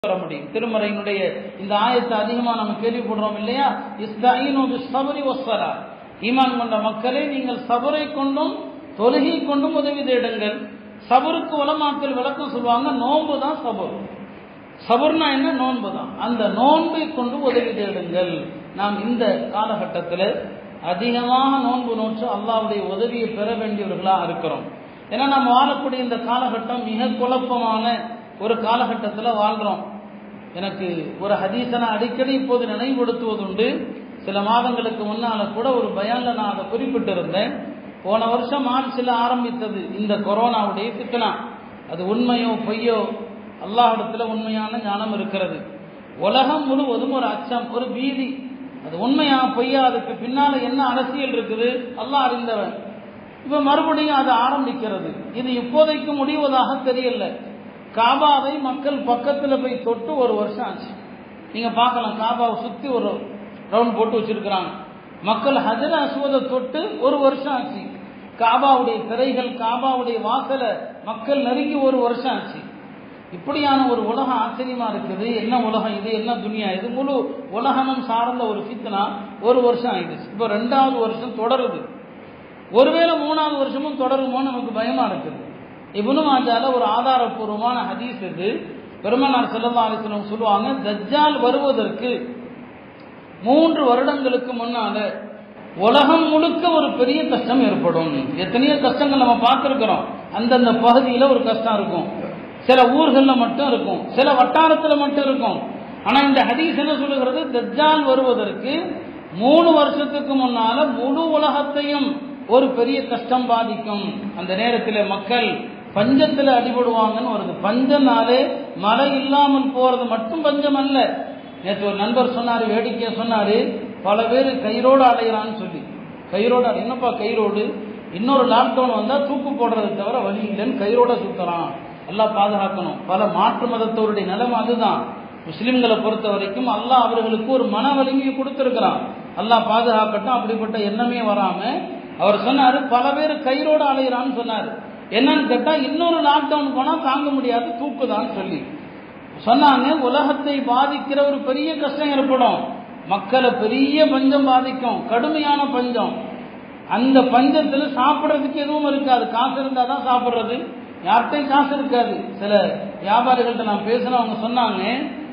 வர முடியும் திருமறையினுடைய இந்த ஆயத்தை அதிகமா நம்ம கேள்விப்படுறோம் இல்லையா இஸ்தஈனு பிஸ்ஸப்ரி வஸ்ஸலா ஈமான் கொண்ட மக்களே நீங்கள் சபரை கொண்டும் தொழுகை கொண்டும் உதவி தேடுங்கள் சபருக்கு உலமாக்கள் விளக்கம் சொல்லுவாங்க நோன்பு தான் சபர் சபர்னா என்ன நோன்பு தான் அந்த நோன்பை கொண்டு உதவி தேடுங்கள் நாம் இந்த காலகட்டத்தில் அதிகமாக நோன்பு நோற்று அல்லாவுடைய உதவியை பெற வேண்டியவர்களாக இருக்கிறோம் ஏன்னா நம்ம வாழக்கூடிய இந்த காலகட்டம் மிக குழப்பமான ஒரு காலகட்டத்தில் வாழ்கிறோம் எனக்கு ஒரு ஹதீசனை அடிக்கடி இப்போது நினைவுபடுத்துவதுண்டு சில மாதங்களுக்கு முன்னால கூட ஒரு பயான்ல நான் அதை குறிப்பிட்டிருந்தேன் போன வருஷம் மார்ச்சில் ஆரம்பித்தது இந்த கொரோனாவுடைய பித்தனா அது உண்மையோ பொய்யோ அல்லாஹிடத்துல உண்மையான ஞானம் இருக்கிறது உலகம் முழுவதும் ஒரு அச்சம் ஒரு பீதி அது உண்மையா பொய்யா அதுக்கு பின்னால என்ன அரசியல் இருக்குது அல்லாஹ் அறிந்தவன் இப்ப மறுபடியும் அது ஆரம்பிக்கிறது இது இப்போதைக்கு முடிவதாக தெரியல காபாவை மக்கள் பக்கத்துல போய் தொட்டு ஒரு வருஷம் ஆச்சு நீங்க பார்க்கலாம் காபாவை சுத்தி ஒரு ரவுண்ட் போட்டு வச்சிருக்கிறாங்க மக்கள் ஹஜர அசுவதை தொட்டு ஒரு வருஷம் ஆச்சு காபாவுடைய திரைகள் காபாவுடைய வாசலை மக்கள் நெருங்கி ஒரு வருஷம் ஆச்சு இப்படியான ஒரு உலகம் ஆச்சரியமா இருக்குது என்ன உலகம் இது என்ன துனியா இது முழு உலகமும் சார்ந்த ஒரு ஃபித்னா ஒரு வருஷம் ஆயிடுச்சு இப்போ ரெண்டாவது வருஷம் தொடருது ஒருவேளை மூணாவது வருஷமும் தொடருமோ நமக்கு பயமா இருக்குது இப்னு மாஜால ஒரு ஆதாரப்பூர்வமான ஹதீஸ் இது பெருமனார் செல்லல்லா அலிஸ்லம் சொல்லுவாங்க தஜ்ஜால் வருவதற்கு மூன்று வருடங்களுக்கு முன்னால உலகம் முழுக்க ஒரு பெரிய கஷ்டம் ஏற்படும் எத்தனையோ கஷ்டங்கள் நம்ம பார்த்துருக்கிறோம் அந்தந்த பகுதியில் ஒரு கஷ்டம் இருக்கும் சில ஊர்களில் மட்டும் இருக்கும் சில வட்டாரத்தில் மட்டும் இருக்கும் ஆனால் இந்த ஹதீஸ் என்ன சொல்லுகிறது தஜ்ஜால் வருவதற்கு மூணு வருஷத்துக்கு முன்னால முழு உலகத்தையும் ஒரு பெரிய கஷ்டம் பாதிக்கும் அந்த நேரத்தில் மக்கள் பஞ்சத்தில் அடிபடுவாங்கன்னு வருது பஞ்சம்னாலே மழை இல்லாமல் போறது மட்டும் பஞ்சம் அல்ல நேற்று ஒரு நண்பர் சொன்னார் வேடிக்கையா சொன்னாரு பல பேர் கயிறோடு அலையிறான்னு சொல்லி கயிறோடு அடை- என்னப்பா கயிறோடு இன்னொரு லாக்டவுன் வந்தா தூக்கு போடுறது தவிர வழி இல்லைன்னு கயிறோட சுத்துறான் எல்லாம் பாதுகாக்கணும் பல மாற்று மதத்தவருடைய நிலைமை அதுதான் முஸ்லிம்களை பொறுத்த வரைக்கும் அல்லாஹ் அவர்களுக்கு ஒரு மன வலிமையை கொடுத்திருக்கிறான் அல்லாஹ் பாதுகாக்கட்டும் அப்படிப்பட்ட எண்ணமே வராம அவர் சொன்னாரு பல பேர் கயிறோடு அலையிறான்னு சொன்னாரு என்னன்னு கேட்டா இன்னொரு லாக்டவுன் போனா தாங்க முடியாது தூக்குதான்னு சொல்லி சொன்னாங்க உலகத்தை பாதிக்கிற ஒரு பெரிய கஷ்டம் ஏற்படும் மக்களை பெரிய பஞ்சம் பாதிக்கும் கடுமையான பஞ்சம் அந்த பஞ்சத்துல சாப்பிட்றதுக்கு எதுவும் இருக்காது காசு இருந்தா தான் சாப்பிட்றது யார்கிட்டையும் காசு இருக்காது சில வியாபாரிகள்ட்ட நான் பேசின அவங்க சொன்னாங்க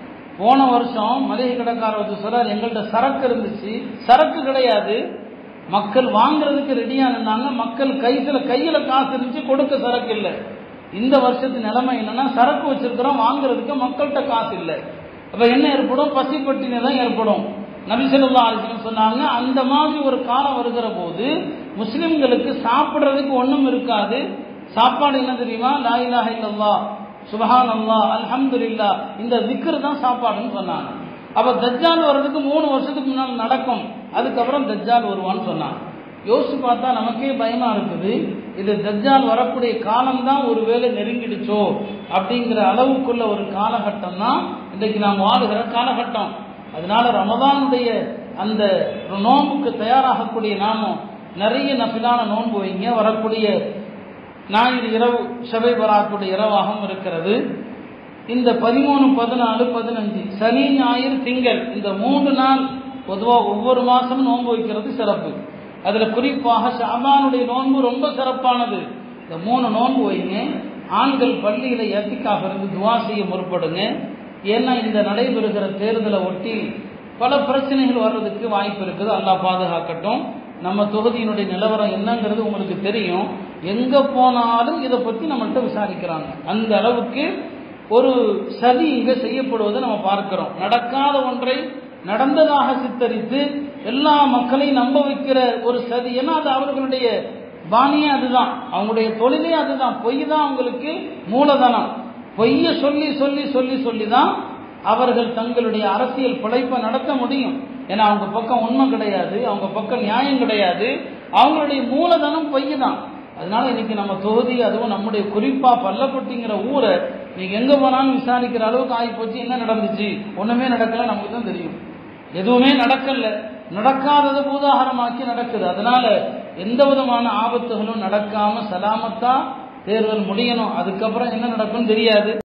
போன வருஷம் மளிகை கடைக்காரர் வந்து சொல்றாரு எங்கள்கிட்ட சரக்கு இருந்துச்சு சரக்கு கிடையாது மக்கள் வாங்குறதுக்கு ரெடியா இருந்தாங்க மக்கள் கைத்துல கையில காசு இருந்துச்சு கொடுக்க சரக்கு இல்லை இந்த வருஷத்து நிலைமை என்னன்னா சரக்கு வச்சிருக்கிறோம் வாங்குறதுக்கு மக்கள்கிட்ட காசு இல்லை அப்ப என்ன ஏற்படும் பசிப்பட்டினி தான் ஏற்படும் நபிசல்லா அலிஸ்லம் சொன்னாங்க அந்த மாதிரி ஒரு காலம் வருகிற போது முஸ்லிம்களுக்கு சாப்பிடுறதுக்கு ஒண்ணும் இருக்காது சாப்பாடு என்ன தெரியுமா லா இலாஹ இல்லல்லாஹ் சுபஹான் அல்லா அல்ஹம்துலில்லா இந்த திக்ர் தான் சாப்பாடுன்னு சொன்னாங்க அப்ப தஜ்ஜால் வர்றதுக்கு மூணு வருஷத்துக்கு முன்னால் நடக்கும் அதுக்கப்புறம் தஜ்ஜால் வருவான்னு சொன்னாங்க யோசிச்சு பார்த்தா நமக்கே பயமா இருக்குது இது தஜ்ஜால் வரக்கூடிய காலம்தான் ஒருவேளை நெருங்கிடுச்சோ அப்படிங்கிற அளவுக்குள்ள ஒரு காலகட்டம் தான் இன்றைக்கு நாம் வாழுகிற காலகட்டம் அதனால ரமதானுடைய அந்த நோன்புக்கு தயாராகக்கூடிய நாமும் நிறைய நபிலான நோன்பு வைங்க வரக்கூடிய ஞாயிறு இரவு ஷபை பராத்துடைய இரவாகவும் இருக்கிறது இந்த பதிமூணு பதினாலு பதினஞ்சு சனி ஞாயிறு திங்கள் இந்த மூன்று நாள் பொதுவாக ஒவ்வொரு மாசமும் நோன்பு வைக்கிறது சிறப்பு அதுல குறிப்பாக ஷாபானுடைய நோன்பு ரொம்ப சிறப்பானது இந்த மூணு நோன்பு வைங்க ஆண்கள் பள்ளியில எத்திக்காக இருந்து துவா செய்ய முற்படுங்க ஏன்னா இந்த நடைபெறுகிற தேர்தலை ஒட்டி பல பிரச்சனைகள் வர்றதுக்கு வாய்ப்பு இருக்குது அல்லாஹ் பாதுகாக்கட்டும் நம்ம தொகுதியினுடைய நிலவரம் என்னங்கிறது உங்களுக்கு தெரியும் எங்க போனாலும் இதை பத்தி நம்மள்ட்ட விசாரிக்கிறாங்க அந்த அளவுக்கு ஒரு சதி இங்க செய்யப்படுவதை நம்ம பார்க்கிறோம் நடக்காத ஒன்றை நடந்ததாக சித்தரித்து எல்லா மக்களையும் நம்ப வைக்கிற ஒரு சதி ஏன்னா அது அவர்களுடைய பாணியே அதுதான் அவங்களுடைய தொழிலே அதுதான் பொய் தான் அவங்களுக்கு மூலதனம் பொய்ய சொல்லி சொல்லி சொல்லி சொல்லி தான் அவர்கள் தங்களுடைய அரசியல் பிழைப்பை நடத்த முடியும் ஏன்னா அவங்க பக்கம் உண்மை கிடையாது அவங்க பக்கம் நியாயம் கிடையாது அவங்களுடைய மூலதனம் பொய் தான் அதனால இன்னைக்கு நம்ம தொகுதி அதுவும் நம்முடைய குறிப்பா பல்லப்பட்டிங்கிற ஊரை நீங்க எங்க போனாலும் விசாரிக்கிற அளவுக்கு ஆகி போச்சு என்ன நடந்துச்சு ஒண்ணுமே நடக்கல நமக்கு தான் தெரியும் எதுவுமே நடக்கல நடக்காதது பூதாகரமாக்கி நடக்குது அதனால எந்த விதமான ஆபத்துகளும் நடக்காம சலாமத்தா தேர்தல் முடியணும் அதுக்கப்புறம் என்ன நடக்கும்னு தெரியாது